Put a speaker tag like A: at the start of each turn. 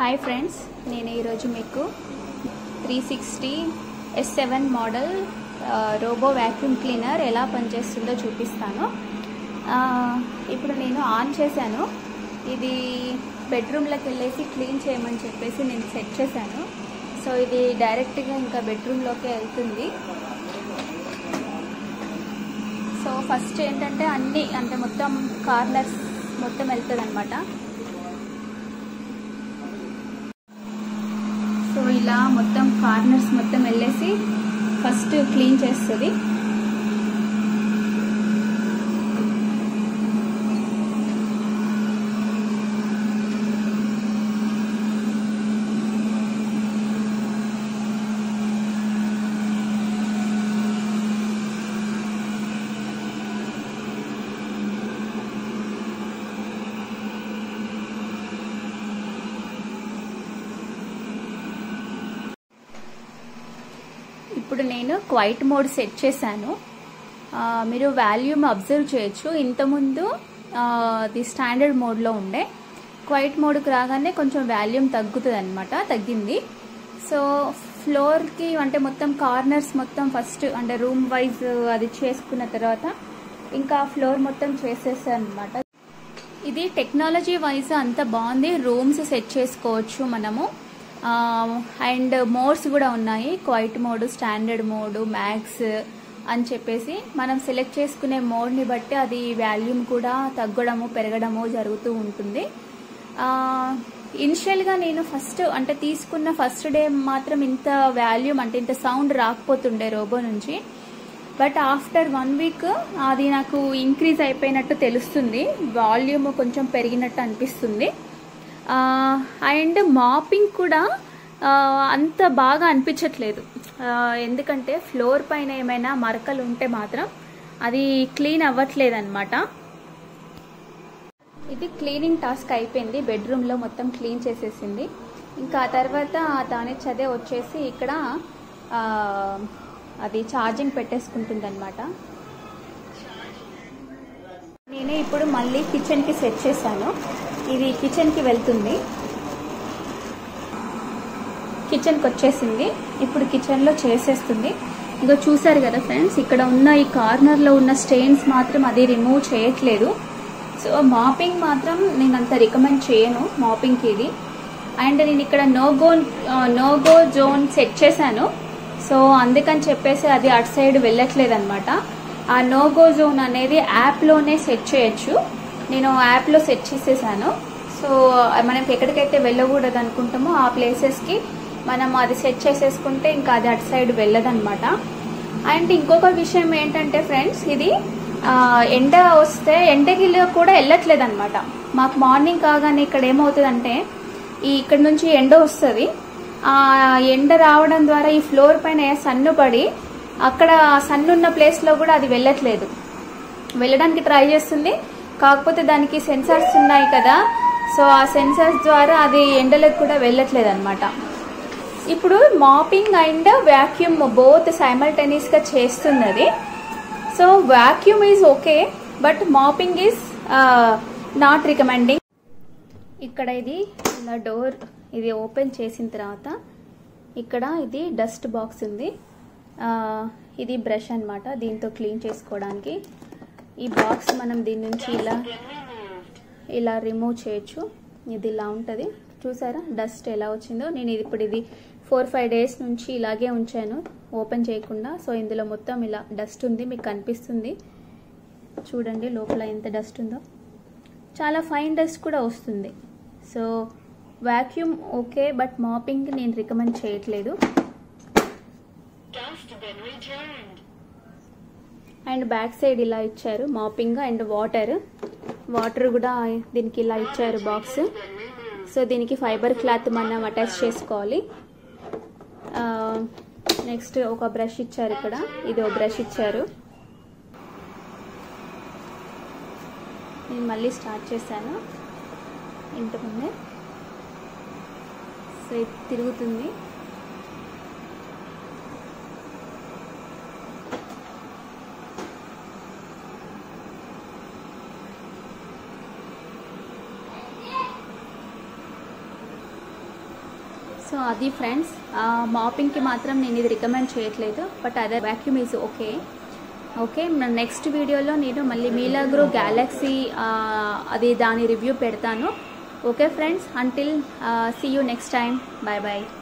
A: Hi friends నేను ఈరోజు మీకు three sixty S seven model robo vacuum cleaner ఎలా పనిచేస్తుందో చూపిస్తాను ఆ, ఇప్పుడు నేను ఆన్ చేశాను ఇది బెడ్రూమ్లోకి వెళ్ళేసి క్లీన్ చేయమని చెప్పేసి నేను సెట్ చేశాను సో ఇది డైరెక్ట్గా ఇంకా బెడ్రూమ్లోకి వెళ్తుంది సో ఫస్ట్ ఏంటంటే అన్ని అంటే మొత్తం కార్నర్స్ మొత్తం వెళ్తుంది అనమాట సో ఇలా మొత్తం కార్నర్స్ మొత్తం వెళ్ళేసి ఫస్ట్ క్లీన్ చేస్తుంది ఇప్పుడు నేను క్వైట్ మోడ్ సెట్ చేశాను ఆ, మీరు వాల్యూమ్ అబ్జర్వ్ చేయొచ్చు ఇంతకుముందు ఆ, అది స్టాండర్డ్ మోడ్లో ఉండే క్వైట్ మోడ్కి రాగానే కొంచెం వాల్యూమ్ తగ్గుతుంది అనమాట తగ్గింది సో ఫ్లోర్కి అంటే మొత్తం కార్నర్స్ మొత్తం ఫస్ట్ అంటే రూమ్ వైజ్ అది చేసుకున్న తర్వాత ఇంకా ఫ్లోర్ మొత్తం చేసేసాను అనమాట ఇది టెక్నాలజీ వైజ్ అంత బాగుంది రూమ్స్ సెట్ చేసుకోవచ్చు మనము అండ్ మోడ్స్ కూడా ఉన్నాయి quiet mode standard mode max అని చెప్పేసి మనం సెలెక్ట్ చేసుకునే మోడ్ని బట్టి అది వాల్యూమ్ కూడా తగ్గడము పెరగడము జరుగుతూ ఉంటుంది ఇనిషియల్గా నేను ఫస్ట్ అంటే తీసుకున్న ఫస్ట్ డే మాత్రం ఇంత వాల్యూమ్ అంటే ఇంత సౌండ్ రాకపోతుండే రోబో నుంచి బట్ ఆఫ్టర్ వన్ వీక్ అది నాకు ఇంక్రీజ్ అయిపోయినట్టు తెలుస్తుంది వాల్యూమ్ కొంచెం పెరిగినట్టు అనిపిస్తుంది అండ్ మాపింగ్ కూడా ఆ, అంత బాగా అనిపించట్లేదు ఆ, ఎందుకంటే ఫ్లోర్ పైన ఏమైనా మరకలు ఉంటే మాత్రం అది క్లీన్ అవ్వట్లేదు అనమాట ఇది క్లీనింగ్ టాస్క్ అయిపోయింది బెడ్రూమ్లో మొత్తం క్లీన్ చేసేసింది ఇంకా ఆ తర్వాత దాని చదే వచ్చేసి ఇక్కడ ఆ, అది ఛార్జింగ్ పెట్టేసుకుంటుంది అనమాట నేను ఇప్పుడు మళ్ళీ కిచెన్కి సెట్ చేశాను ఇది కిచెన్కి వెళ్తుంది కిచెన్కి వచ్చేసింది ఇప్పుడు కిచెన్లో చేసేస్తుంది ఇంకో చూసారు కదా ఫ్రెండ్స్ ఇక్కడ ఉన్న ఈ కార్నర్లో ఉన్న స్టెయిన్స్ మాత్రం అది రిమూవ్ చేయట్లేదు సో మాపింగ్ మాత్రం నేను అంత రికమెండ్ చేయను మాపింగ్కి ఇది అండ్ నేను ఇక్కడ నోగో నోగో జోన్ సెట్ చేశాను సో అందుకని చెప్పేసి అది అటు సైడ్ వెళ్ళట్లేదు అనమాట ఆ నోగో జోన్ అనేది యాప్లోనే సెట్ చేయొచ్చు నేను యాప్లో సెట్ చేసేసాను సో మనం ఎక్కడికైతే వెళ్ళకూడదు అనుకుంటామో ఆ ప్లేసెస్కి మనం అది సెట్ చేసేసుకుంటే ఇంకా అది అటు సైడ్ వెళ్ళదన్నమాట అండ్ ఇంకొక విషయం ఏంటంటే ఫ్రెండ్స్ ఇది ఆ, ఎండ వస్తే ఎండగిలో కూడా వెళ్ళట్లేదు అనమాట మాకు మార్నింగ్ కాగానే ఇక్కడ ఏమవుతుందంటే ఈ ఇక్కడ నుంచి ఎండ వస్తుంది ఆ ఎండ రావడం ద్వారా ఈ ఫ్లోర్ పైన సన్ను పడి అక్కడ సన్ ఉన్న ప్లేస్లో కూడా అది వెళ్ళట్లేదు వెళ్ళడానికి ట్రై చేస్తుంది కాకపోతే దానికి సెన్సార్స్ ఉన్నాయి కదా సో ఆ సెన్సార్స్ ద్వారా అది ఎండలకు కూడా వెళ్ళట్లేదు అనమాట ఇప్పుడు mapping and vacuum both simultaneous గా చేస్తున్నది so vacuum is okay but mapping is not recommending ఇక్కడ ఇది ఇలా డోర్ ఇది ఓపెన్ చేసిన తర్వాత ఇక్కడ ఇది డస్ట్ బాక్స్ ఉంది ఆ, ఇది బ్రష్ అన్నమాట దీంతో క్లీన్ చేసుకోవడానికి ఈ బాక్స్ మనం దీని నుంచి ఇలా ఇలా రిమూవ్ చేయొచ్చు ఇది ఇలా ఉంటుంది చూసారా డస్ట్ ఎలా వచ్చిందో నేను ఇది ఇప్పుడు ఇది ఫోర్ ఫైవ్ డేస్ నుంచి ఇలాగే ఉంచాను ఓపెన్ చేయకుండా సో ఇందులో మొత్తం ఇలా డస్ట్ ఉంది మీకు కనిపిస్తుంది చూడండి లోపల ఎంత డస్ట్ ఉందో చాలా ఫైన్ డస్ట్ కూడా వస్తుంది so vacuum okay but mapping నేను రికమెండ్ చేయట్లేదు
B: Dust been returned.
A: And back side ఇలా ఇచ్చారు మాపింగ్ అండ్ వాటర్ వాటర్ కూడా దీనికి ఇలా ఇచ్చారు బాక్స్ సో దీనికి ఫైబర్ క్లాత్ మనం అటాచ్ చేసుకోవాలి నెక్స్ట్ ఒక బ్రష్ ఇచ్చారు ఇక్కడ ఇది ఒక బ్రష్ ఇచ్చారు నేను మళ్ళీ స్టార్ట్ చేశాను ఇంతకుముందే సో ఇది తిరుగుతుంది సో అది ఫ్రెండ్స్ మాపింగ్కి మాత్రం నేను ఇది రికమెండ్ చేయట్లేదు but other vacuum is okay okay next వీడియోలో నేను మళ్ళీ మీలాగ్రో గ్యాలక్సీ అది దాని రివ్యూ పెడతాను okay friends until see you next time bye bye